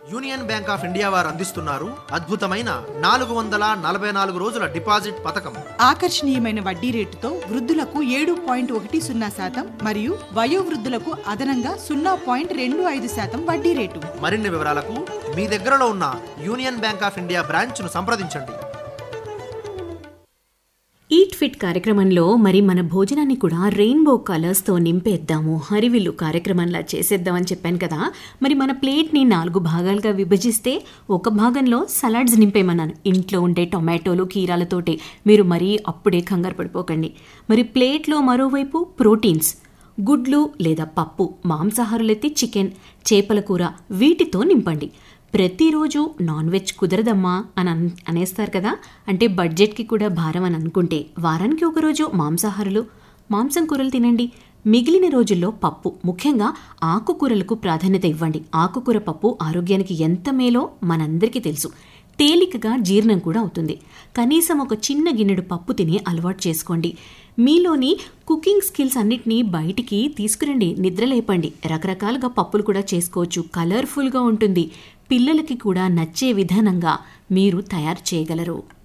union Bank of India వారు అందిస్తున్నారు అద్భుతమైన నాలుగు వందల నలభై నాలుగు రోజుల డిపాజిట్ పథకం ఆకర్షణీయమైన వడ్డీ రేటుతో వృద్ధులకు ఏడు పాయింట్ ఒకటి సున్నా శాతం మరియు వయోవృద్ధులకు అదనంగా సున్నా పాయింట్ రెండు ఐదు శాతం వడ్డీ రేటు మరిన్ని వివరాలకు మీ దగ్గరలో ఉన్న యూనియన్ బ్యాంక్ ఆఫ్ ఇండియా బ్రాంచ్ను సంప్రదించండి ఈట్ ఫిట్ కార్యక్రమంలో మరి మన భోజనాన్ని కూడా రెయిన్బో కలర్స్తో నింపేద్దాము హరివిల్లు కార్యక్రమంలా చేసేద్దామని చెప్పాను కదా మరి మన ప్లేట్ని నాలుగు భాగాలుగా విభజిస్తే ఒక భాగంలో సలాడ్స్ నింపేమన్నాను ఇంట్లో ఉండే టొమాటోలు కీరాలతోటే మీరు మరీ అప్పుడే కంగారు పడిపోకండి మరి ప్లేట్లో మరోవైపు ప్రోటీన్స్ గుడ్లు లేదా పప్పు మాంసాహారులైతే చికెన్ చేపల కూర వీటితో నింపండి ప్రతిరోజు నాన్ వెజ్ కుదరదమ్మా అని అన్ అనేస్తారు కదా అంటే బడ్జెట్కి కూడా భారం అని అనుకుంటే వారానికి ఒకరోజు మాంసాహారులు మాంసం కూరలు తినండి మిగిలిన రోజుల్లో పప్పు ముఖ్యంగా ఆకుకూరలకు ప్రాధాన్యత ఇవ్వండి ఆకుకూర పప్పు ఆరోగ్యానికి ఎంత మేలో మనందరికీ తెలుసు తేలికగా జీర్ణం కూడా అవుతుంది కనీసం ఒక చిన్న గిన్నెడు పప్పు తిని అలవాటు చేసుకోండి మీలోని కుకింగ్ స్కిల్స్ అన్నిటినీ బయటికి తీసుకురండి నిద్రలేపండి రకరకాలుగా పప్పులు కూడా చేసుకోవచ్చు కలర్ఫుల్గా ఉంటుంది పిల్లలకి కూడా నచ్చే విధానంగా మీరు తయారు చేయగలరు